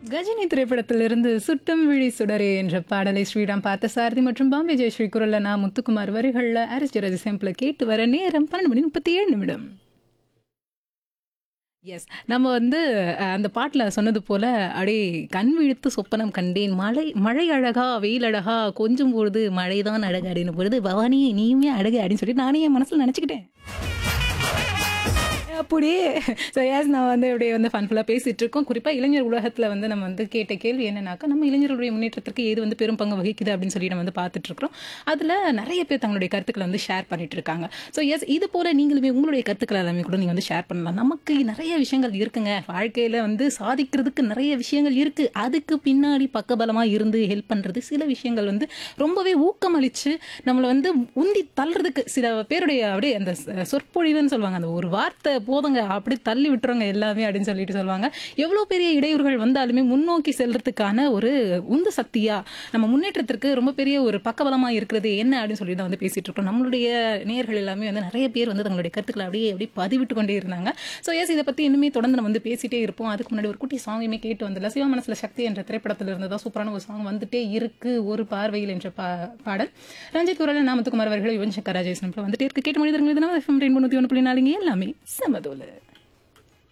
கஜினி திரைப்படத்திலிருந்து சுட்டம் விழி சுடரே என்ற பாடலை ஸ்ரீராம் பார்த்தசாரதி மற்றும் பாம்பே ஜெயஸ்ரீ குரல்ல நான் முத்துக்குமார் வரிகளில் ஆரிஸ் ஜெரஜி சாம்பிளை கேட்டு வர நேரம் பன்னெண்டு மணி முப்பத்தி ஏழு நிமிடம் எஸ் நம்ம வந்து அஹ், அந்த பாட்டில் சொன்னது போல அப்படியே கண் விழித்து சொப்பனம் கண்டேன் மழை மழை அழகா வெயில் அழகா கொஞ்சம் பொழுது மழை தான் அழகு அப்படின்னு பொழுது பவானி நீயுமே அழகு அப்படின்னு சொல்லி நானே என் மனசில் நினச்சிக்கிட்டேன் அப்படியே ஸோ ஏஸ் நான் வந்து அப்படியே வந்து ஃபன்ஃபுல்லாக பேசிகிட்டு இருக்கோம் குறிப்பாக இளைஞர் உலகத்தில் வந்து நம்ம வந்து கேட்ட கேள்வி என்னன்னாக்கா நம்ம இளைஞர்களுடைய முன்னேற்றத்திற்கு எது வந்து பெரும் பங்கு வகிக்குது அப்படின்னு சொல்லி நம்ம வந்து பார்த்துட்டு இருக்கிறோம் அதில் நிறைய பேர் தங்களுடைய கருத்துக்களை வந்து ஷேர் பண்ணிட்டு இருக்காங்க ஸோ எஸ் இது போல் நீங்களுமே உங்களுடைய கருத்துக்களை எல்லாமே கூட நீங்கள் வந்து ஷேர் பண்ணலாம் நமக்கு நிறைய விஷயங்கள் இருக்குங்க வாழ்க்கையில் வந்து சாதிக்கிறதுக்கு நிறைய விஷயங்கள் இருக்குது அதுக்கு பின்னாடி பக்கபலமாக இருந்து ஹெல்ப் பண்ணுறது சில விஷயங்கள் வந்து ரொம்பவே ஊக்கமளித்து நம்மளை வந்து உந்தி தள்ளுறதுக்கு சில பேருடைய அப்படியே அந்த சொ- சொற்பொழிவுன்னு சொல்லுவாங்க அந்த ஒரு வார்த்தை போதுங்க அப்படி தள்ளி விட்டுருங்க எல்லாமே அப்படின்னு சொல்லிட்டு சொல்லுவாங்க எவ்வளோ பெரிய இடையூறுகள் வந்தாலுமே முன்னோக்கி செல்றதுக்கான ஒரு உந்து சக்தியா நம்ம முன்னேற்றத்திற்கு ரொம்ப பெரிய ஒரு பக்கபலமாக இருக்கிறது என்ன அப்படின்னு சொல்லி தான் வந்து பேசிட்டு இருக்கோம் நம்மளுடைய நேயர்கள் எல்லாமே வந்து நிறைய பேர் வந்து தங்களுடைய கருத்துக்களை அப்படியே அப்படியே பதிவிட்டு கொண்டே இருந்தாங்க ஸோ எஸ் இதை பற்றி இன்னுமே தொடர்ந்து நம்ம வந்து பேசிட்டே இருப்போம் அதுக்கு முன்னாடி ஒரு குட்டி சாங்குமே கேட்டு வந்துடலாம் சிவா மனசுல சக்தி என்ற திரைப்படத்தில் இருந்து தான் சூப்பரான ஒரு சாங் வந்துட்டே இருக்கு ஒரு பார்வையில் என்ற பா பாடல் ரஞ்சித் குரல் நாமத்துக்குமார் அவர்கள் யுவன் சங்கர் ராஜேஸ்வரன் வந்துட்டே இருக்கு கேட்டு மனிதர்கள் இது நம்ம எஃப்எம் ரெண்டு ஒன்று புள்ளி நாலுங்க எல்லாமே சமதோல